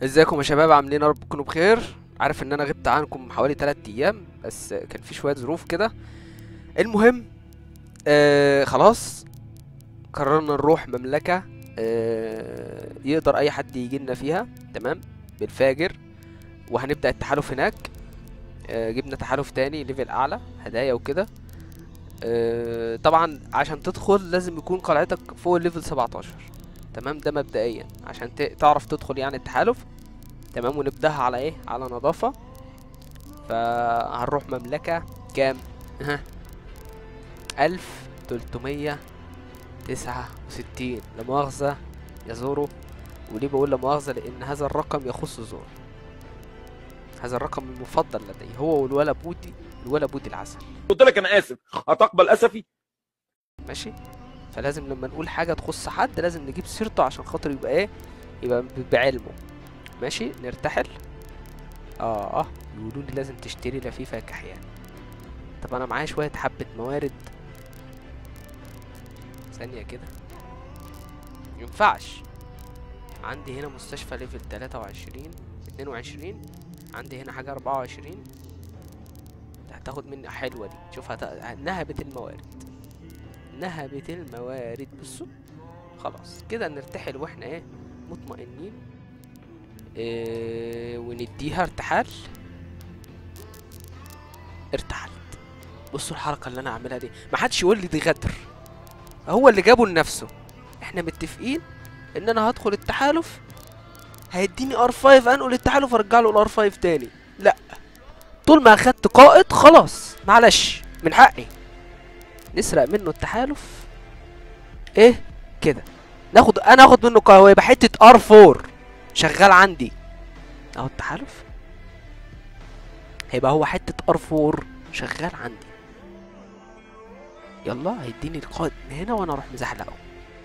ازيكم يا شباب عاملين يا رب تكونوا بخير عارف ان انا غبت عنكم حوالي 3 ايام بس كان في شويه ظروف كده المهم آه خلاص قررنا نروح مملكه آه يقدر اي حد يجي لنا فيها تمام بالفاجر وهنبدا التحالف هناك آه جبنا تحالف تاني ليفل اعلى هدايا وكده آه طبعا عشان تدخل لازم يكون قلعتك فوق الليفل 17 تمام ده مبدئيا عشان ت- تعرف تدخل يعني التحالف تمام ونبداها على ايه على نظافة فهنروح مملكة كام ها ألف تلتمية تسعة وستين لمؤاخذة يا زورو وليه بقول لمؤاخذة لأن هذا الرقم يخص زورو هذا الرقم المفضل لدي هو والولا بودي الولا بودي العسل قلت لك انا اسف هتقبل اسفي ماشي فلازم لما نقول حاجة تخص حد لازم نجيب سيرته عشان خاطر يبقى ايه يبقى ب- بعلمه ماشي نرتحل اه اه يقولوا لي لازم تشتري لفيفة كحيان طب انا معايا شوية حبة موارد ثانية كده ينفعش عندي هنا مستشفى ليفل تلاتة وعشرين اتنين وعشرين عندي هنا حاجة أربعة وعشرين هتاخد مني حلوة دي شوف هت... نهبت الموارد نهبت الموارد بصوا خلاص كده نرتحل واحنا ايه مطمئنين إيه ونديها ارتحال ارتحلت بصوا الحركة اللي انا عاملها دي ما حدش يقول لي دي غدر هو اللي جابه لنفسه احنا متفقين ان انا هدخل التحالف هيديني ار 5 انقل التحالف وارجع له الار 5 تاني لا طول ما اخدت قائد خلاص معلش من حقي نسرق منه التحالف ايه كده ناخد انا اخد منه قهوه يبقى حته ار 4 شغال عندي اهو التحالف هيبقى هو حته ار 4 شغال عندي يلا هيديني القائد من هنا وانا اروح مزحلقه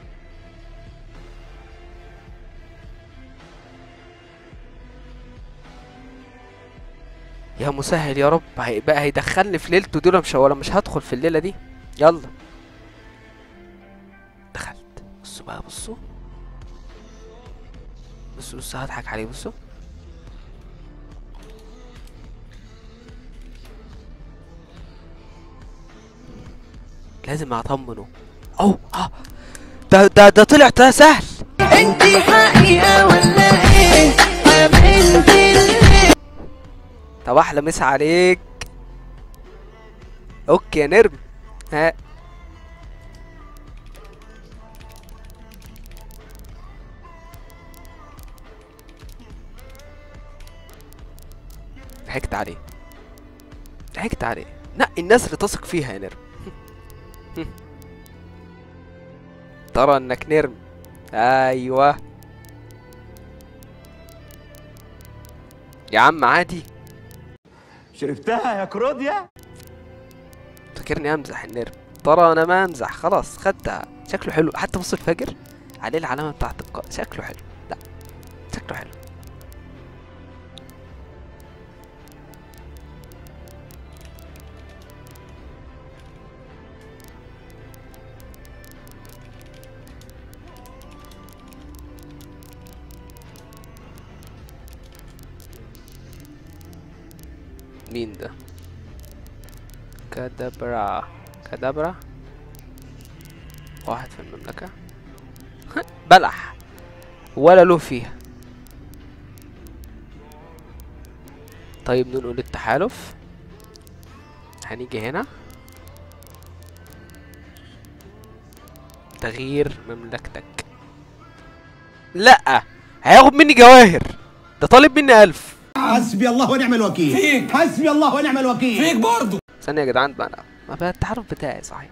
يا مسهل يا رب هيبقى هيدخلني في ليلته دي ولا مش ولا مش هدخل في الليله دي يلا دخلت بصوا بقى بصوا بصوا بصوا هضحك عليه بصوا لازم اطمنه او اه ده ده ده طلع ده سهل انتي حقيقة ولا ايه حبيبتي اللي طب احلى مسا عليك اوكي يا نرم ها ضحكت عليه ضحكت عليه نقي الناس اللي تثق فيها يا نرم ترى انك نرم ايوه يا عم عادي شربتها يا كروديا فاكرني امزح النرم ترى انا ما امزح خلاص خدتها شكله حلو حتى بص الفجر عليه العلامه بتاعت القائد شكله حلو لا شكله حلو مين ده كادبرا كادبرا واحد في المملكة بلح ولا له فيها طيب ننقل التحالف هنيجي هنا تغيير مملكتك لا هياخد مني جواهر ده طالب مني ألف حسبي الله ونعم الوكيل فيك حسبي الله ونعم الوكيل فيك برضه ثانية يا جدعان بقى أنا ما بقى التعرف بتاعي صحيح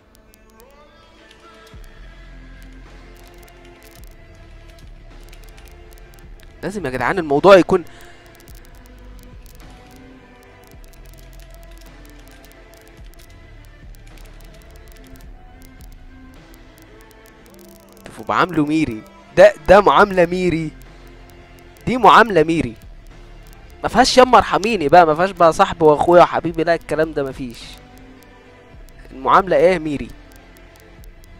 لازم يا جدعان الموضوع يكون شوفوا بعامله ميري ده ده معاملة ميري دي معاملة ميري ما فيهاش يما ارحميني بقى ما فيهاش بقى صاحبي واخويا وحبيبي لا الكلام ده ما فيش المعامله ايه ميري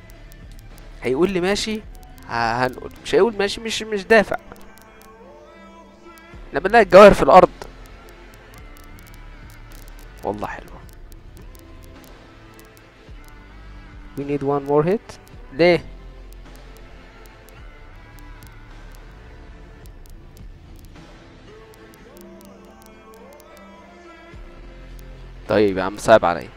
هيقول لي ماشي ه- هنقول مش هيقول ماشي مش مش دافع احنا بنلاقي الجواهر في الارض والله حلوة we need one more hit ليه طيب يا عم صعب عليا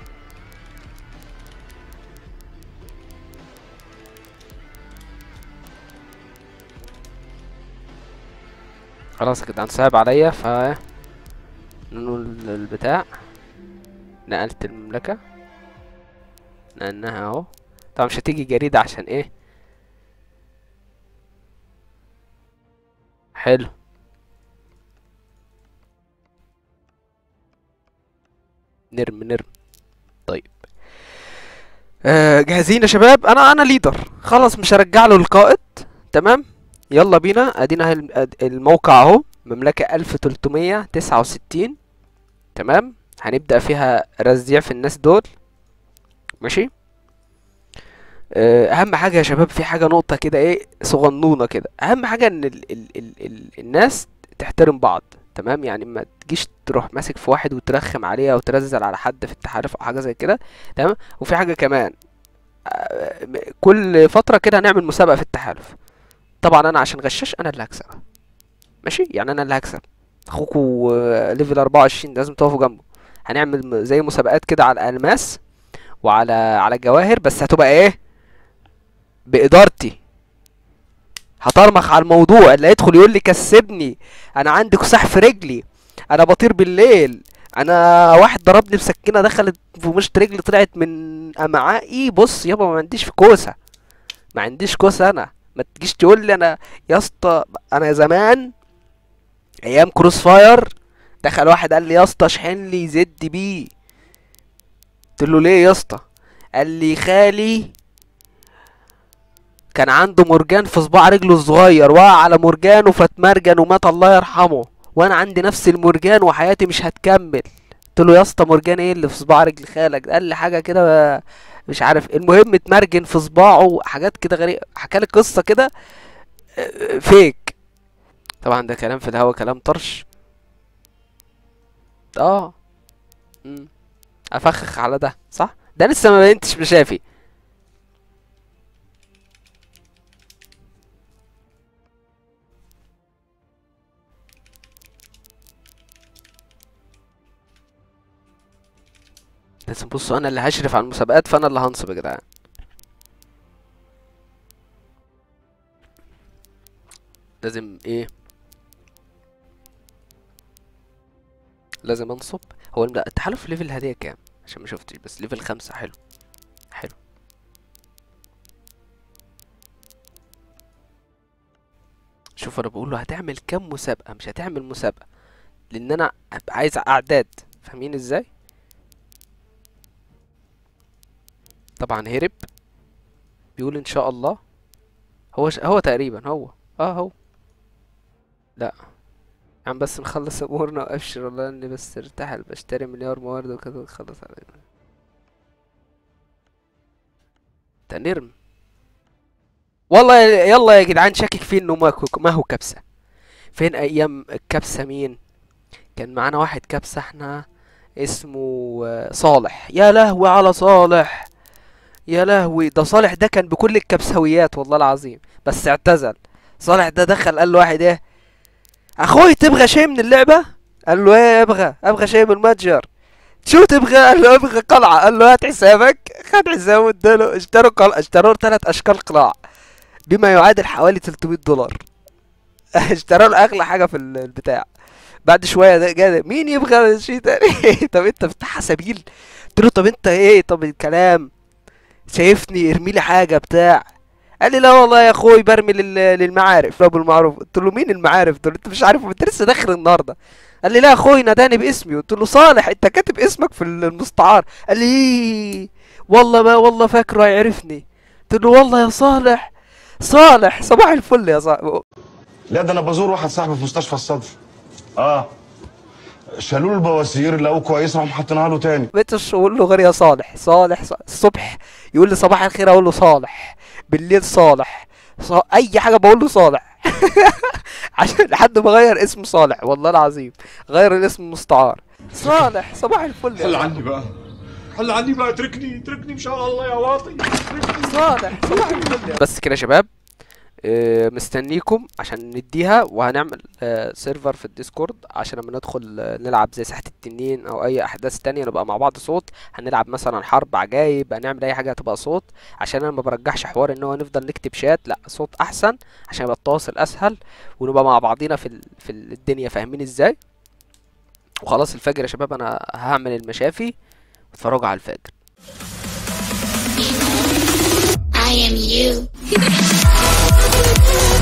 خلاص كده صعب عليا ف ننقل البتاع نقلت المملكة نقلناها اهو طبعا مش هتيجي جريدة عشان ايه حلو نرم نرم طيب آه جاهزين يا شباب انا انا ليدر خلاص مش هرجع له القائد تمام يلا بينا ادينا اهي الم- أد- الموقع اهو مملكة 1369 تمام هنبدأ فيها رزيع في الناس دول ماشي آه، اهم حاجة يا شباب في حاجة نقطة كده ايه صغنونة كده اهم حاجة ان ال ال ال ال الناس تحترم بعض تمام يعني ما تجيش تروح ماسك في واحد وترخم عليه او ترزل على حد في التحالف او حاجة زي كده تمام وفي حاجة كمان آه، م- كل فترة كده هنعمل مسابقة في التحالف طبعا انا عشان غشاش انا اللي هكسب ماشي يعني انا اللي هكسب اخوكوا آه، ليفل 24 لازم تقفوا جنبه هنعمل م- زي مسابقات كده على الالماس وعلى على الجواهر بس هتبقى ايه بادارتي هطرمخ على الموضوع اللي يدخل يقول لي كسبني انا عندي كساح في رجلي انا بطير بالليل انا واحد ضربني بسكينه دخلت في مشط رجلي طلعت من امعائي بص يابا ما عنديش في كوسه ما عنديش كوسه انا ما تجيش تقول لي انا يا اسطى انا زمان ايام كروس فاير دخل واحد قال لي يا اسطى اشحن لي زد بي قلت له ليه يا اسطى قال لي خالي كان عنده مرجان في صباع رجله الصغير وقع على مرجانه فاتمرجن ومات الله يرحمه وانا عندي نفس المرجان وحياتي مش هتكمل قلت له يا اسطى مرجان ايه اللي في صباع رجل خالك قال لي حاجه كده مش عارف المهم اتمرجن في صباعه حاجات كده غريبه حكى لي قصه كده آه، فيك طبعا ده كلام في الهوا كلام طرش اه امم افخخ على ده صح ده لسه ما بينتش مشافي لازم بصوا انا اللي هشرف على المسابقات فانا اللي هنصب يا جدعان لازم ايه لازم انصب هو الم- التحالف ليفل الهدية كام عشان ما شفتش بس ليفل خمسة حلو حلو شوف انا بقول له هتعمل كام مسابقة مش هتعمل مسابقة لان انا هبقى عايز اعداد فاهمين ازاي طبعا هرب بيقول ان شاء الله هو ش... هو تقريبا هو اه هو لا عم بس نخلص امورنا وابشر والله اني بس ارتاح بشتري مليار موارد وكده نخلص علينا تنرم والله يا- يلا يا جدعان شاكك فيه انه ما كو- ما هو كبسة فين ايام الكبسة مين كان معانا واحد كبسة احنا اسمه آه، صالح يا لهوي على صالح يا لهوي ده صالح ده كان بكل الكبسويات والله العظيم بس اعتزل صالح ده دخل قال له واحد ايه اخوي تبغى شيء من اللعبة قال له ايه ابغى ابغى شيء من المتجر شو تبغى قال له ابغى قلعة قال له هات حسابك خد حسابه اداله اشتروا قلعة اشتروا ثلاث اشكال قلاع بما يعادل حوالي 300 دولار اشتروا له اغلى حاجة في ال- البتاع بعد شوية ده جا مين يبغى شيء تاني طب انت بتاع سبيل قلت له طب انت ايه طب الكلام شايفني ارمي لي حاجة بتاع قال لي لا والله يا اخوي برمي لل... للمعارف ابو المعروف قلت له مين المعارف قلت له انت مش عارف انت لسه داخل النهارده قال لي لا يا اخوي ناداني باسمي قلت له صالح انت كاتب اسمك في المستعار قال لي إيه، والله ما والله فاكره يعرفني قلت له والله يا صالح صالح صباح الفل يا صالح لا ده انا بزور واحد صاحبي في مستشفى الصدر اه شالوا له البواسير لقوه كويس راحوا حاطينها له تاني بقيتش اقول له غير يا صالح صالح ص- الصبح يقول لي صباح الخير اقول له صالح بالليل صالح ص... اي حاجه بقول له صالح عشان لحد ما غير اسمه صالح والله العظيم غير الاسم المستعار صالح صباح الفل يا حل صالح. عني بقى حل عني بقى اتركني اتركني ان شاء الله يا واطي اتركني صالح صباح الفل بس كده يا شباب آه، مستنيكم عشان نديها وهنعمل آه، سيرفر في الديسكورد عشان لما ندخل آه، نلعب زي ساحة التنين او اي احداث تانية نبقى مع بعض صوت هنلعب مثلا حرب عجايب هنعمل اي حاجة هتبقى صوت عشان انا ما برجحش حوار ان هو نفضل نكتب شات لا صوت احسن عشان يبقى التواصل اسهل ونبقى مع بعضينا في ال... في الدنيا فاهمين ازاي وخلاص الفجر يا شباب انا هعمل المشافي واتفرجوا على الفجر I am you.